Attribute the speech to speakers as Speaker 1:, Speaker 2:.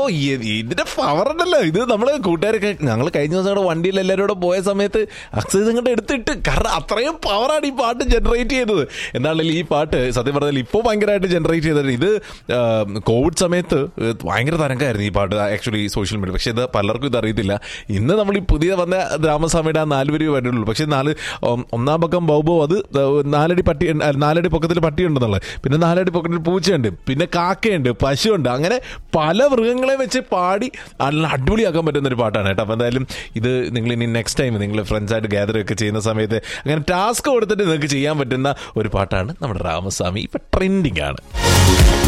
Speaker 1: ഈ- ഇതിന്റെ പവർ ഉണ്ടല്ലോ ഇത് നമ്മള് കൂട്ടുകാരൊക്കെ ഞങ്ങൾ കഴിഞ്ഞ ദിവസം കൂടെ വണ്ടിയിൽ എല്ലാവരും കൂടെ പോയ സമയത്ത് അക്സൈസ് ഇങ്ങോട്ട് എടുത്തിട്ട് കാരണം അത്രയും പവറാണ് ഈ പാട്ട് ജനറേറ്റ് ചെയ്തത് എന്താണെങ്കിലും ഈ പാട്ട് സത്യം പറഞ്ഞാൽ ഇപ്പോൾ ഭയങ്കരമായിട്ട് ജനറേറ്റ് ചെയ്തത് ഇത് ആ, കോവിഡ് സമയത്ത് ഭയങ്കര തരംഗമായിരുന്നു ഈ പാട്ട് ആക്ച്വലി സോഷ്യൽ മീഡിയ പക്ഷേ ഇത് പലർക്കും ഇത് അറിയത്തില്ല ഇന്ന് നമ്മൾ ഈ പുതിയ വന്ന രാമസ്വാമിയുടെ ആ നാല് പേര് വരുന്നുള്ളൂ പക്ഷേ നാല് ഉം, ഒന്നാം പക്കം ബൗബോ അത് നാലടി പട്ടി അല്ല, നാലടി പൊക്കത്തിൽ പട്ടിയുണ്ടെന്നുള്ളത് പിന്നെ നാലടി പൊക്കത്തിൽ പൂച്ചയുണ്ട് പിന്നെ കാക്കയുണ്ട് പശുവുണ്ട് അങ്ങനെ പല മൃഗങ്ങളെ വെച്ച് പാടി നല്ല അടിപൊളിയാക്കാൻ പറ്റുന്ന ഒരു പാട്ടാണ് കേട്ടോ അപ്പോൾ എന്തായാലും ഇത് നിങ്ങൾ ഇനി നെക്സ്റ്റ് ടൈം നിങ്ങൾ ഫ്രണ്ട്സായിട്ട് ഗ്യാദർ ഒക്കെ ചെയ്യുന്ന സമയത്ത് അങ്ങനെ ടാസ്ക് കൊടുത്തിട്ട് നിങ്ങൾക്ക് ചെയ്യാൻ പറ്റുന്ന ഒരു പാട്ടാണ് നമ്മുടെ രാമസ്വാമി ഇപ്പം ട്രെൻഡിങ് ആണ്